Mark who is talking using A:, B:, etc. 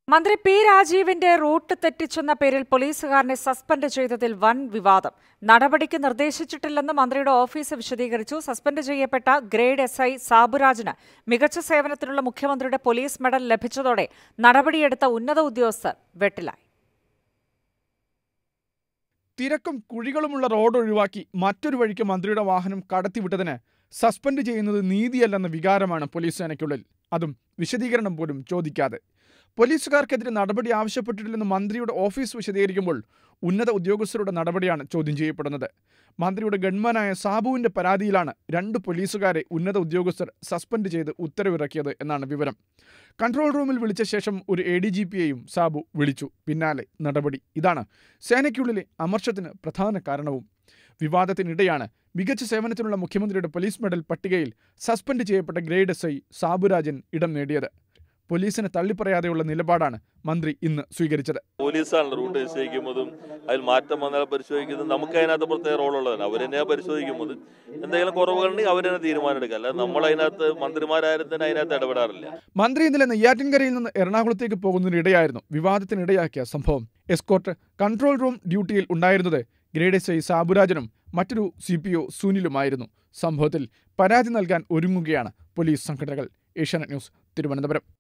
A: മന്ത്രി P രാജീവിന്റെ root തെറ്റിച്ചെന്ന പേരിൽ പോലീസുകാരനെ സസ്പെൻഡ് ചെയ്തതിൽ വൻ വിവാദം നടപടിക്ക് നിർദ്ദേശിച്ചിട്ടില്ലെന്ന് മന്ത്രിയുടെ ഓഫീസ് വിശദീകരിച്ചു സസ്പെൻഡ് ചെയ്യപ്പെട്ട ഗ്രേഡ് എസ് ഐ സാബുരാജിന് മികച്ച സേവനത്തിനുള്ള മുഖ്യമന്ത്രിയുടെ പോലീസ് മെഡൽ ലഭിച്ചതോടെ നടപടിയെടുത്ത ഉന്നത ഉദ്യോഗസ്ഥർ വെട്ടിലായി
B: തിരക്കും കുഴികളുമുള്ള റോഡ് ഒഴിവാക്കി മറ്റൊരു വഴിക്ക് മന്ത്രിയുടെ വാഹനം കടത്തിവിട്ടതിന് സസ്പെൻഡ് ചെയ്യുന്നത് നീതിയല്ലെന്ന വികാരമാണ് പോലീസ് സേനയ്ക്കുള്ളിൽ അതും വിശദീകരണം പോലും ചോദിക്കാതെ പോലീസുകാർക്കെതിരെ നടപടി ആവശ്യപ്പെട്ടിട്ടില്ലെന്ന് മന്ത്രിയുടെ ഓഫീസ് വിശദീകരിക്കുമ്പോൾ ഉന്നത ഉദ്യോഗസ്ഥരുടെ നടപടിയാണ് ചോദ്യം ചെയ്യപ്പെടുന്നത് മന്ത്രിയുടെ ഗൺമാനായ സാബുവിന്റെ പരാതിയിലാണ് രണ്ട് പോലീസുകാരെ ഉന്നത ഉദ്യോഗസ്ഥർ സസ്പെൻഡ് ചെയ്ത് ഉത്തരവിറക്കിയത് എന്നാണ് വിവരം കൺട്രോൾ റൂമിൽ വിളിച്ച ശേഷം ഒരു എ ഡി ജി പിയെയും സാബു വിളിച്ചു പിന്നാലെ നടപടി ഇതാണ് സേനയ്ക്കുള്ളിലെ അമർഷത്തിന് പ്രധാന കാരണവും വിവാദത്തിനിടെയാണ് മികച്ച സേവനത്തിനുള്ള മുഖ്യമന്ത്രിയുടെ പോലീസ് മെഡൽ പട്ടികയിൽ സസ്പെൻഡ് ചെയ്യപ്പെട്ട ഗ്രേഡ് എസ് ഐ സാബുരാജൻ ഇടം നേടിയത് പോലീസിനെ തള്ളിപ്പറയാതെയുള്ള നിലപാടാണ് മന്ത്രി ഇന്ന് സ്വീകരിച്ചത്
C: പോലീസാണ് റൂട്ട് നിശ്ചയിക്കുന്നതും അതിൽ മാറ്റം വന്നാൽ പരിശോധിക്കുന്നത് നമുക്ക് അതിനകത്ത് പ്രത്യേക റോളുള്ളതാണ് അവർ തന്നെയാണ് പരിശോധിക്കുന്നത് എന്തെങ്കിലും കുറവുകളുണ്ടെങ്കിൽ അവർ തന്നെ തീരുമാനം എടുക്കുക അല്ലാതെ നമ്മൾ അതിനകത്ത് മന്ത്രിമാരായാലും തന്നെ അതിനകത്ത് ഇടപെടാറില്ല
B: മന്ത്രി ഇന്നലെ നെയ്യാറ്റിൻകരയിൽ നിന്ന് എറണാകുളത്തേക്ക് പോകുന്നതിനിടെയായിരുന്നു വിവാദത്തിനിടയാക്കിയ സംഭവം എസ്കോർട്ട് കൺട്രോൾ റൂം ഡ്യൂട്ടിയിൽ ഉണ്ടായിരുന്നത് ഗ്രേഡ് എസ് ഐ സാബുരാജനും മറ്റൊരു സി പി ഒ സുനിലുമായിരുന്നു സംഭവത്തിൽ പരാതി നൽകാൻ ഒരുങ്ങുകയാണ് പോലീസ് സംഘടനകൾ ഏഷ്യാനെറ്റ് ന്യൂസ് തിരുവനന്തപുരം